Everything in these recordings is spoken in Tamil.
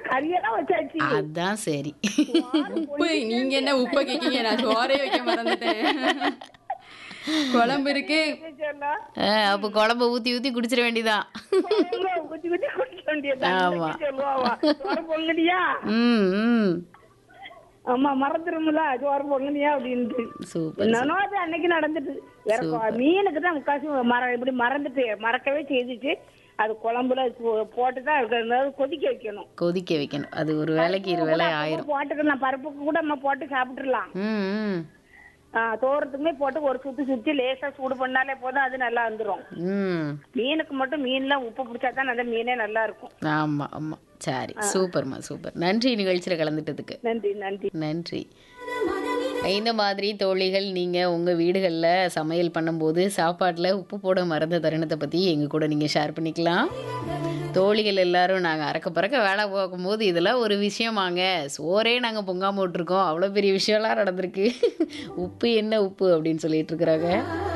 கறியெல்லாம் வச்சாச்சு அதான் சரி உப்பு நீங்க என்ன உப்பை கேக்கீங்க நான் சோறே வைக்க மறந்துட்டேன் குழம்பு இருக்கு சொன்னா, ஆ, அப்போ குழம்ப ஊத்தி ஊத்தி குடிச்சிட வேண்டியதான் குழம்புல குச்சி குச்சி குடிக்க வேண்டியதுதான். ஆமா. சொல்லுவாவா, சோறு பொங்கலியா ம் ம் ஆமா மறந்துரும்ல சோறு பொங்கலியா அப்படின்ட்டு சூப்பர் என்னன்னோ அது அன்னைக்கு நடந்துட்டு வேற கொ- மீனுக்கு தான் முக்காசி மற இப்படி மறந்துட்டு மறக்கவே செய்துச்சு அது குழம்புல போ- போட்டு தான் இருக்கிறது கொதிக்க வைக்கணும் கொதிக்க வைக்கணும் அது ஒரு வேலைக்கு இரு வேலை ஆயிரும் போட்டுக்கலாம் பருப்புக்கு கூட நம்ம போட்டு சாப்பிட்டுறலாம் ம் ம் ஆ, தோரத்துக்குமே போட்டு ஒரு சுத்தி சுத்தி லேசா சூடு பண்ணாலே போதும் அது நல்லா வந்துரும் ம் மீனுக்கு மட்டும் மீன்லாம் உப்பு பிடிச்சா தான் அந்த மீனே நல்லா இருக்கும் ஆமா ஆமா சரி சூப்பர்மா சூப்பர் நன்றி நிகழ்ச்சியில் கலந்துட்டதுக்கு நன்றி நன்றி நன்றி இந்த மாதிரி தோழிகள் நீங்கள் உங்கள் வீடுகளில் சமையல் பண்ணும்போது சாப்பாட்டில் உப்பு போட மறந்த தருணத்தை பற்றி எங்கள் கூட நீங்கள் ஷேர் பண்ணிக்கலாம் தோழிகள் எல்லாரும் நாங்கள் அறக்க பறக்க வேலை பார்க்கும்போது இதெல்லாம் ஒரு விஷயமாங்க சோறே நாங்கள் பொங்காம விட்டுருக்கோம் அவ்வளோ பெரிய விஷயம்லாம் நடந்திருக்கு உப்பு என்ன உப்பு அப்படின்னு சொல்லிட்டு இருக்கிறாங்க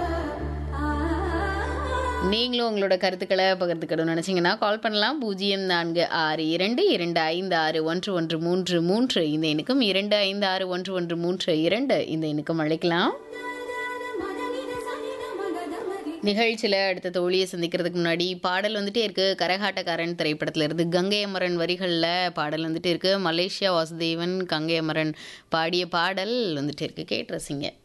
நீங்களும் உங்களோட கருத்துக்களை பகிர்ந்துக்கணும்னு நினச்சிங்கன்னா கால் பண்ணலாம் பூஜ்ஜியம் நான்கு ஆறு இரண்டு இரண்டு ஐந்து ஆறு ஒன்று ஒன்று மூன்று மூன்று இந்த எண்ணுக்கும் இரண்டு ஐந்து ஆறு ஒன்று ஒன்று மூன்று இரண்டு இந்த எண்ணுக்கும் அழைக்கலாம் நிகழ்ச்சியில் அடுத்த தோழியை சந்திக்கிறதுக்கு முன்னாடி பாடல் வந்துட்டே இருக்கு கரகாட்டக்காரன் திரைப்படத்துல இருந்து கங்கை அமரன் வரிகளில் பாடல் வந்துட்டு இருக்கு மலேசியா வாசுதேவன் கங்கை அமரன் பாடிய பாடல் வந்துட்டு இருக்கு கேட்டு ரசிங்க